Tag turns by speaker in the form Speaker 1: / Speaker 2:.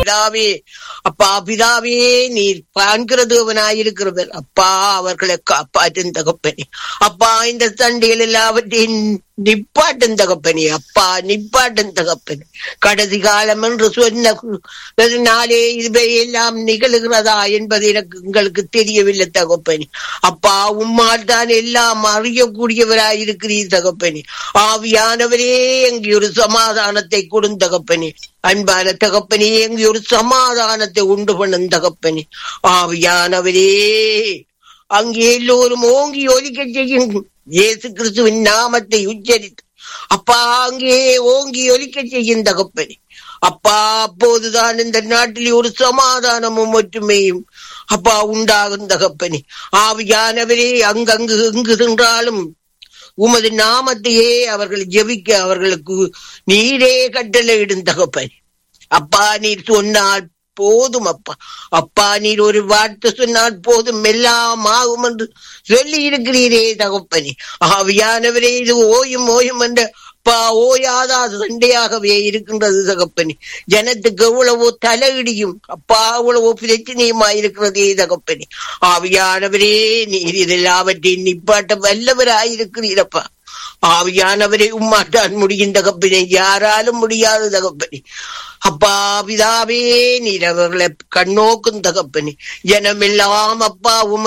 Speaker 1: பிதாவே அப்பா பிதாவே நீர் காண்கிறதுவனாயிருக்கிறவர் அப்பா அவர்களை காப்பாற்றும் தகப்பனே அப்பா இந்த சண்டைகள் எல்லாவற்றையும் நிப்பாட்டும் தகப்பனே அப்பா நிப்பாட்டும் தகப்பனே கடைசி காலம் என்று சொன்ன நாளே இவை எல்லாம் நிகழுகிறதா என்பது எனக்கு உங்களுக்கு தெரியவில்லை தகப்பனே அப்பா உம்மால் தான் எல்லாம் அறியக்கூடியவராயிருக்கிறீர் தகப்பனே ஆவியானவரே எங்கே ஒரு சமாதானத்தை கொடுந்த தகப்பனே அன்பான தகப்பனே எங்கே ஒரு சமாதானத்தை உண்டு பண்ணும் தகப்பனே ஆவியானவரே அங்கே எல்லோரும் ஓங்கி ஒலிக்க செய்யும் இயேசு கிறிஸ்துவின் நாமத்தை உச்சரித்து அப்பா அங்கே ஓங்கி ஒலிக்க செய்யும் தகப்பனே அப்பா அப்போதுதான் இந்த நாட்டில் ஒரு சமாதானமும் ஒற்றுமையும் அப்பா உண்டாகும் தகப்பனே ஆவியானவரே அங்கங்கு எங்கு சென்றாலும் உமது நாமத்தையே அவர்கள் ஜெபிக்க அவர்களுக்கு நீரே கட்டளையிடும் தகப்பனே அப்பா நீர் சொன்னால் போதும் அப்பா அப்பா நீர் ஒரு வார்த்தை சொன்னால் போதும் எல்லாம் ஆகும் என்று சொல்லி இருக்கிறீரே தகப்பனே ஆவியானவரே இது ஓயும் ஓயும் என்ற அப்பா ஓயாத சண்டையாகவே இருக்கின்றது தகப்பனே ஜனத்துக்கு எவ்வளவோ தலையிடியும் அப்பா அவ்வளவோ பிரச்சனையுமா இருக்கிறதே தகப்பனே ஆவியானவரே நீர் இதெல்லாவற்றையும் நிப்பாட்ட வல்லவராயிருக்கிறீரப்பா ஆவியானவரை உம்மாட்டான் முடியும் தகப்பனே யாராலும் முடியாது தகப்பனே அப்பா பிதாவே நீர் அவர்களை கண்ணோக்கும் தகப்பனே ஜனமெல்லாம் அப்பா உம